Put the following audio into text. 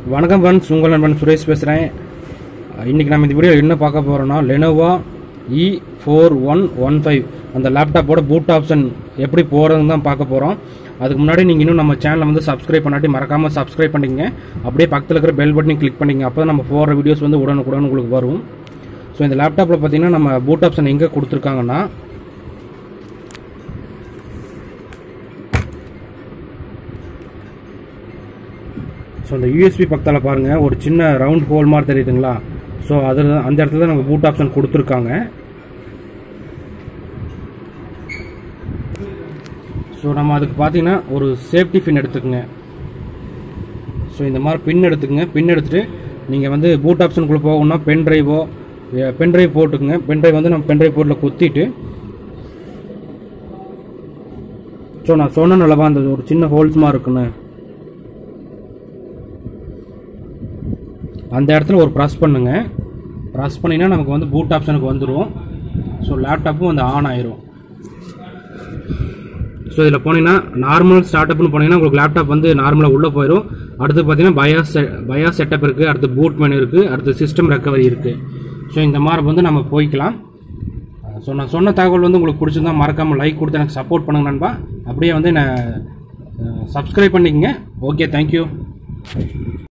வணக்கம் ஃப்ரெண்ட்ஸ் உங்கள் நண்பன் சுரேஷ் பேசுகிறேன் இன்றைக்கி நம்ம இந்த வீடியோ என்ன பார்க்க போகிறோன்னா Lenovo E four one one five அந்த லேப்டாப்போட பூட் ஆப்ஷன் எப்படி போகிறதுன்னு தான் பார்க்க போகிறோம் அதுக்கு முன்னாடி நீங்கள் இன்னும் நம்ம சேனலை வந்து சப்ஸ்கிரைப் பண்ணாட்டி மறக்காமல் சப்ஸ்கிரைப் பண்ணிங்க அப்படியே பக்கத்தில் இருக்கிற பெல் பட்டனையும் கிளிக் பண்ணிங்க அப்போ தான் நம்ம போகிற வீடியோஸ் வந்து உடனுக்குடன் உங்களுக்கு வரும் ஸோ இந்த லேப்டாப்பில் பார்த்தீங்கன்னா நம்ம பூட் ஆப்ஷன் எங்கே கொடுத்துருக்காங்கன்னா ஸோ அந்த யூஎஸ்பி பக்கத்தில் பாருங்கள் ஒரு சின்ன ரவுண்ட் ஹோல் மாதிரி தெரியுதுங்களா ஸோ அதில் அந்த இடத்துல தான் நமக்கு பூட் ஆப்ஷன் கொடுத்துருக்காங்க ஸோ நம்ம அதுக்கு பார்த்தீங்கன்னா ஒரு சேஃப்டி பின் எடுத்துக்கோங்க ஸோ இந்த மாதிரி பின் எடுத்துக்கங்க பின் எடுத்துட்டு நீங்கள் வந்து பூட் ஆப்ஷனுக்குள்ளே போகணும்னா பென் ட்ரைவோ பென் ட்ரைவ் போட்டுக்குங்க பென் ட்ரைவ் வந்து நம்ம பென் ட்ரைவ் போர்ட்டில் குத்திட்டு ஸோ நான் சொன்னேன்லவா அந்த ஒரு சின்ன ஹோல்ஸ் மாதிரி இருக்குன்னு அந்த இடத்துல ஒரு ப்ரெஸ் பண்ணுங்க ப்ரெஸ் பண்ணிங்கன்னா நமக்கு வந்து பூட் ஆப்ஷனுக்கு வந்துடும் ஸோ லேப்டாப்பும் வந்து ஆன் ஆயிரும் ஸோ இதில் போனீங்கன்னா நார்மல் ஸ்டார்ட்அப்னு போனீங்கன்னா உங்களுக்கு லேப்டாப் வந்து நார்மலாக உள்ளே போயிடும் அடுத்து பார்த்தீங்கன்னா பயாஸ் பயாஸ் செட்டப் இருக்குது அடுத்து பூட் மெனு இருக்குது அடுத்து சிஸ்டம் ரெக்கவரி இருக்குது ஸோ இந்த மாதிரி வந்து நம்ம போய்க்கலாம் ஸோ நான் சொன்ன தகவல் வந்து உங்களுக்கு பிடிச்சிருந்தா மறக்காமல் லைக் கொடுத்து எனக்கு சப்போர்ட் பண்ணுங்க நண்பா அப்படியே வந்து என்ன சப்ஸ்கிரைப் பண்ணிக்கங்க ஓகே தேங்க்யூ